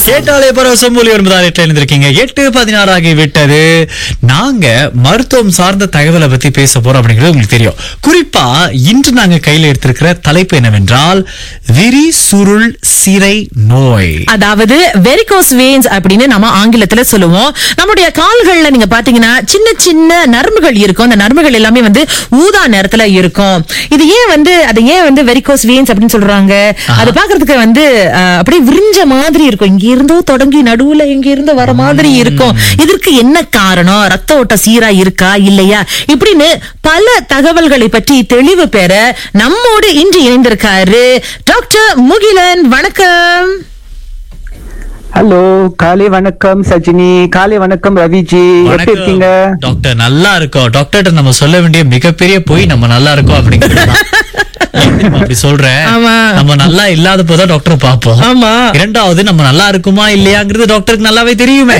கேட்டாலே பரவசம் ஒலி ஒன்பதாம் எட்டுல இருந்திருக்கீங்க எட்டு பதினாறு ஆகி விட்டது நாங்க மருத்துவம் சார்ந்த தகவலை பத்தி பேச போறோம் அப்படிங்கிறது உங்களுக்கு தெரியும் குறிப்பா இன்று நாங்க கையில எடுத்திருக்கிற தலைப்பு என்னவென்றால் விரி சுருள் சிரை நோய் அதாவது வெரிகோஸ் வெயின்ஸ் அப்படின்னு நம்ம ஆங்கிலத்துல சொல்லுவோம் நம்முடைய கால்கள்ல நீங்க பாத்தீங்கன்னா சின்ன சின்ன நரம்புகள் இருக்கும் அந்த நரம்புகள் எல்லாமே வந்து ஊதா நிறத்துல இருக்கும் இது ஏன் வந்து அது ஏன் வந்து வெரிகோஸ் வெயின்ஸ் அப்படின்னு சொல்றாங்க அது பாக்குறதுக்கு வந்து அஹ், அப்படியே விரிஞ்ச மாதிரி இருக்கும் இங்க இருந்தோ தொடங்கி நடுவுல இங்க இருந்து வர மாதிரி இருக்கும் இதற்கு என்ன காரணம் ரத்த ஓட்டம் சீரா இருக்கா இல்லையா இப்படின்னு பல தகவல்களை பற்றி தெளிவு பெற நம்மோடு இன்று இணைந்திருக்காரு டாக்டர் முகிலன் வணக்கம் ஹலோ காலை வணக்கம் சஜினி காலை வணக்கம் ரவிஜி எப்படி இருக்கீங்க டாக்டர் நல்லா இருக்கோம் டாக்டர்கிட்ட நம்ம சொல்ல வேண்டிய மிகப்பெரிய பொய் நம்ம நல்லா இருக்கோம் அப்படிங்கிறது ஏன் தெரியுமா அப்படி சொல்றேன் ஆமா. நம்ம நல்லா இல்லாத போதான் டாக்டர் பாப்போம் ஆமா. இரண்டாவது நம்ம நல்லா இருக்குமா இல்லையாங்கிறது டாக்டருக்கு நல்லாவே தெரியுமே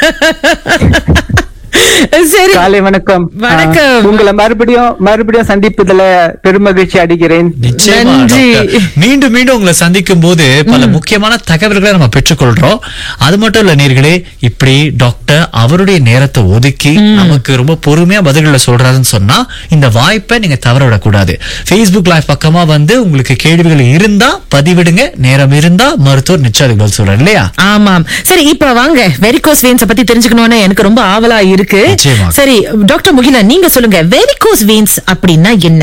சரி காலை வணக்கம் வணக்கம். ஆ, உங்களை மறுபடியும் மறுபடியும் சந்திப்பதுல பெருமகிழ்ச்சி அடைகிறேன் நிச்சயமா நன்றி. டாக்டர். மீண்டும் மீண்டும் உங்களை சந்திக்கும் போது பல முக்கியமான தகவல்களை நம்ம பெற்றுக்கொள்றோம் அது மட்டும் இல்ல நேர்களே இப்படி டாக்டர் அவருடைய நேரத்தை ஒதுக்கி நமக்கு ரொம்ப பொறுமையா பதில்களை சொல்றாருன்னு சொன்னா இந்த வாய்ப்பை நீங்க தவற விடக்கூடாது Facebook லைவ் பக்கமா வந்து உங்களுக்கு கேள்விகள் இருந்தா பதிவிடுங்க நேரம் இருந்தா மருத்துவர் நிச்சயம் அதுக்கு பதில் சொல்றாரு இல்லையா ஆமாம் சரி இப்ப வாங்க வெரிகோஸ் வெயின்ஸ் பத்தி தெரிஞ்சுக்கணும்னு எனக்கு ரொம்ப ஆவலா இருக்கு நிச்சயமா. சரி டாக்டர் முகிலன் நீங்க சொல்லுங்க வெரிகோஸ் வெயின்ஸ் அப்படின்னா என்ன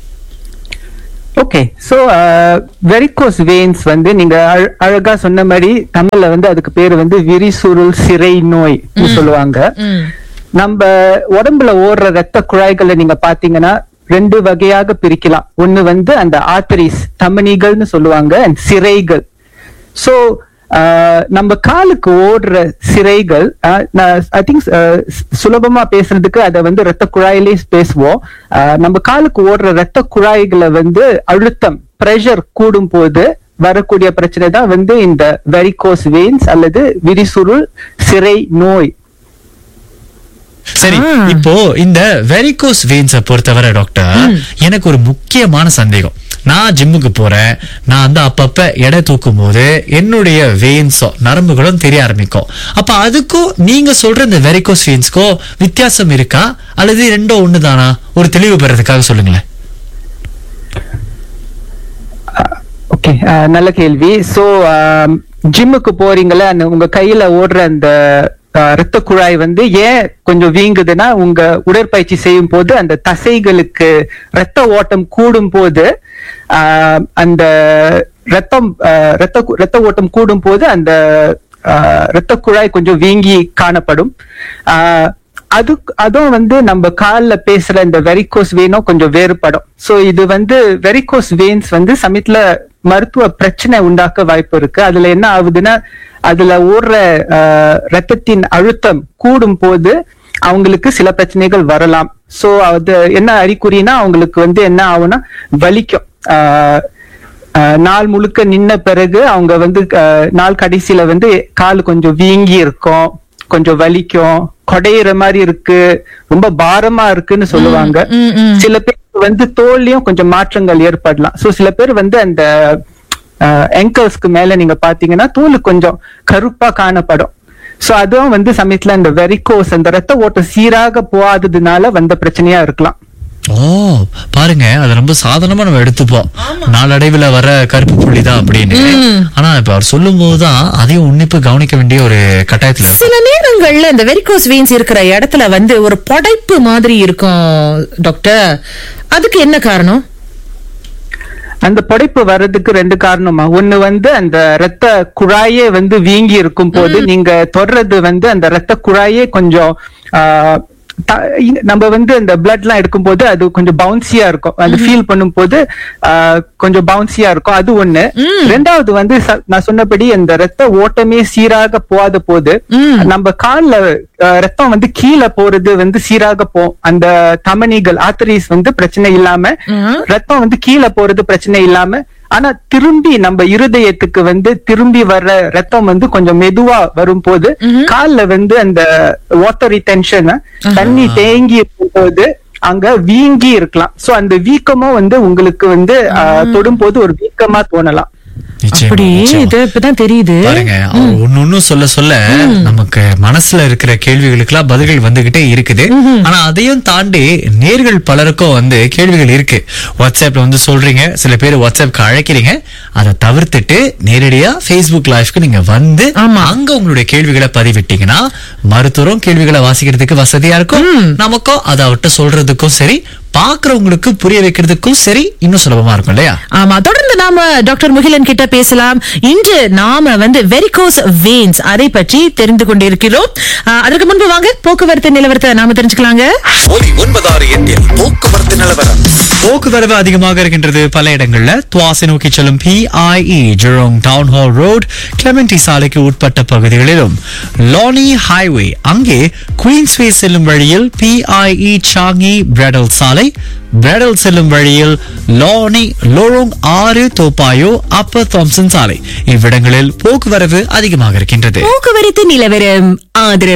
ஓகே சோ வெரிகோஸ் வெயின்ஸ் வந்து நீங்க அழ- அழகா சொன்ன மாதிரி தமிழ்ல வந்து அதுக்கு பேரு வந்து விரிசுருள் சிரை நோய் சொல்லுவாங்க ம். நம்ம உடம்புல ஓடுற ரத்த குழாய்களை நீங்க பாத்தீங்கன்னா ரெண்டு வகையாக பிரிக்கலாம் ஒண்ணு வந்து அந்த ஆர்டரிஸ் தமனிகள்னு சொல்லுவாங்க and சிரைகள் சோ நம்ம காலுக்கு ஓடுற சிரைகள் ஐ திங்க் சுலபமா பேசுறதுக்கு அதை வந்து ரத்த குழாயிலே பேசுவோம் ஆஹ், நம்ம காலுக்கு ஓடுற ரத்த குழாய்களை வந்து அழுத்தம் பிரஷர் கூடும் போது வரக்கூடிய பிரச்சனை தான் வந்து இந்த வெரிகோஸ் வெயின்ஸ் அல்லது விரிசுருள் சிரை நோய் சரி ஆ. இப்போ இந்த வெரிகோஸ் வெயின்ஸ பொறுத்தவரை டாக்டர் எனக்கு ஒரு முக்கியமான சந்தேகம் நான் ஜிம்முக்கு போறேன் நான் வந்து அப்பப்ப எடை தூக்கும் போது என்னுடைய வெயின்ஸோ நரம்புகளும் தெரிய ஆரம்பிக்கும் அப்ப அதுக்கும் நீங்க சொல்ற இந்த வெரிகோஸ் வெயின்ஸ்க்கோ வித்தியாசம் இருக்கா அல்லது ரெண்டும் ஒண்ணுதானா ஒரு தெளிவு பெறதுக்காக சொல்லுங்களேன் ஓகே நல்ல கேள்வி சோ ஜிம்முக்கு போறீங்களே அந்த உங்க கையில ஓடுற அந்த ஆஹ், ரத்த குழாய் வந்து ஏன் கொஞ்சம் வீங்குதுன்னா உங்க உடற்பயிற்சி செய்யும் போது அந்த தசைகளுக்கு ரத்த ஓட்டம் கூடும் போது ஆஹ், அந்த ரத்தம் ஆஹ், ரத்த கு- ரத்த ஓட்டம் கூடும் போது அந்த ஆஹ், ரத்த குழாய் கொஞ்சம் வீங்கி காணப்படும் ஆஹ், அது அதுவும் வந்து நம்ம கால்ல பேசுற இந்த வெரிகோஸ் வெயினும் கொஞ்சம் வேறுபடும் சோ இது வந்து வெரிகோஸ் வெயின்ஸ் வந்து சமயத்துல மருத்துவ பிரச்சனை உண்டாக்க வாய்ப்பு இருக்கு அதுல என்ன ஆகுதுன்னா அதுல ஓடுற ஆஹ், ரத்தத்தின் அழுத்தம் கூடும் போது அவங்களுக்கு சில பிரச்சனைகள் வரலாம் சோ அது என்ன அறிகுறினா அவங்களுக்கு வந்து என்ன ஆகும்னா வலிக்கும் ஆஹ், ஆஹ், நாள் முழுக்க நின்ன பிறகு அவங்க வந்து ஆஹ், நாள் கடைசியில வந்து கால் கொஞ்சம் வீங்கி இருக்கும் கொஞ்சம் வலிக்கும் கொடையிற மாதிரி இருக்கு ரொம்ப பாரமா இருக்குன்னு சொல்லுவாங்க ம், ம். சில பேர் வந்து தோல்லையும் கொஞ்சம் மாற்றங்கள் ஏற்படலாம் சோ சில பேர் வந்து அந்த எங்கல்ஸ்க்கு மேல நீங்க பாத்தீங்கன்னா தோல் கொஞ்சம் கருப்பா காணப்படும் சோ அதுவும் வந்து சமயத்துல இந்த வெரிகோஸ் அந்த ரத்த ஓட்டம் சீராக போகாததுனால வந்த பிரச்சனையா இருக்கலாம் ஓ பாருங்க அது ரொம்ப சாதாரணமா நம்ம எடுத்துப்போம் நாளடைவுல வர கருப்பு புள்ளி தான் அப்படின்னு ஆனா இப்ப அவர் சொல்லும் போதுதான் அதையும் உன்னிப்பு கவனிக்க வேண்டிய ஒரு கட்டாயத்துல இருக்கும். சில நேரங்கள்ல இந்த வெரிகோஸ் வெயின்ஸ் இருக்கிற இடத்துல வந்து ஒரு புடைப்பு மாதிரி இருக்கும் டாக்டர் அதுக்கு என்ன காரணம் அந்த புடைப்பு வர்றதுக்கு ரெண்டு காரணமா ஒண்ணு வந்து அந்த ரத்த குழாயே வந்து வீங்கி இருக்கும் போது நீங்க தொடர்றது வந்து அந்த ரத்த குழாயே கொஞ்சம் ஆஹ், த- இ- நம்ம வந்து அந்த பிளட் எல்லாம் எடுக்கும்போது அது கொஞ்சம் பவுன்சியா இருக்கும் அது ஃபீல் பண்ணும்போது ஆஹ், கொஞ்சம் பவுன்சியா இருக்கும் அது ஒண்ணு ரெண்டாவது வந்து ச- நான் சொன்னபடி அந்த ரத்த ஓட்டமே சீராக போகாத போது நம்ம கால்ல ஆஹ், ரத்தம் வந்து கீழே போறது வந்து சீராக போ அந்த தமனிகள் ஆத்தரிஸ் வந்து பிரச்சனை இல்லாம ம். ரத்தம் வந்து கீழே போறது பிரச்சனை இல்லாம ஆனா திரும்பி நம்ம இருதயத்துக்கு வந்து திரும்பி வர்ற ரத்தம் வந்து கொஞ்சம் மெதுவா வரும்போது கால்ல வந்து அந்த வாட்டர் ரிட்டென்ஷன் தண்ணி தேங்கி இருக்கும்போது அங்க வீங்கி இருக்கலாம் சோ அந்த வீக்கமும் வந்து உங்களுக்கு வந்து ஆஹ், தொடும்போது ஒரு வீக்கமா தோணலாம் நிச்சயமா, அப்படி நிச்சயமா. இது இப்பதான் தெரியுது பாருங்க அவர் ஒன்னு ஒண்ணு சொல்ல சொல்ல நமக்கு மனசுல இருக்கிற கேள்விகளுக்கெல்லாம் பதில்கள் வந்துகிட்டே இருக்குது ஆனா அதையும் தாண்டி நேர்கள் பலருக்கும் வந்து கேள்விகள் இருக்கு வாட்ஸ்அப்ல வந்து சொல்றீங்க சில பேர் வாட்ஸ்அப்க்கு அழைக்கிறீங்க அதை தவிர்த்துட்டு நேரடியா Facebook லைவ்க்கு நீங்க வந்து ஆமா. அங்க உங்களுடைய கேள்விகளை பதிவிட்டீங்கன்னா மருத்துவரும் கேள்விகளை வாசிக்கிறதுக்கு வசதியா இருக்கும் நமக்கும் அதை அவர்கிட்ட சொல்றதுக்கும் சரி பாக்குறவங்களுக்கு புரிய வைக்கிறதுக்கும் சரி இன்னும் சுலபமா இருக்கும் இல்லையா ஆமா தொடர்ந்து நாம டாக்டர் முகிலன் கிட்ட பேசலாம் இன்று நாம வந்து வெரிகோஸ் வெயின்ஸ் அதை பற்றி தெரிந்து கொண்டிருக்கிறோம் ஆ, அதற்கு முன்பு வாங்க போக்குவரத்து நிலவரத்தை நாம தெரிஞ்சுக்கலாங்க ஒலி ஒன்பதாறு எட்டில் போக்குவரத்து நிலவரம் போக்குவரவு அதிகமாக இருக்கின்றது பல இடங்கள்ல துவாசி நோக்கி செல்லும் PIE Jurong town hall road Clementi சாலைக்கு உட்பட்ட பகுதிகளிலும் லானி ஹைவே அங்கே குயின்ஸ்வே செல்லும் வழியில் பிஐஇ சாங்கி பிரெடல் சாலை பிரெடல் செல்லும் வழியில் லானி லோரோங் ஆறு தோப்பாயோ அப்பர் தாம்சன் சாலை இவ்விடங்களில் போக்குவரவு அதிகமாக இருக்கின்றது போக்குவரத்து நிலவரம் ஆதரவு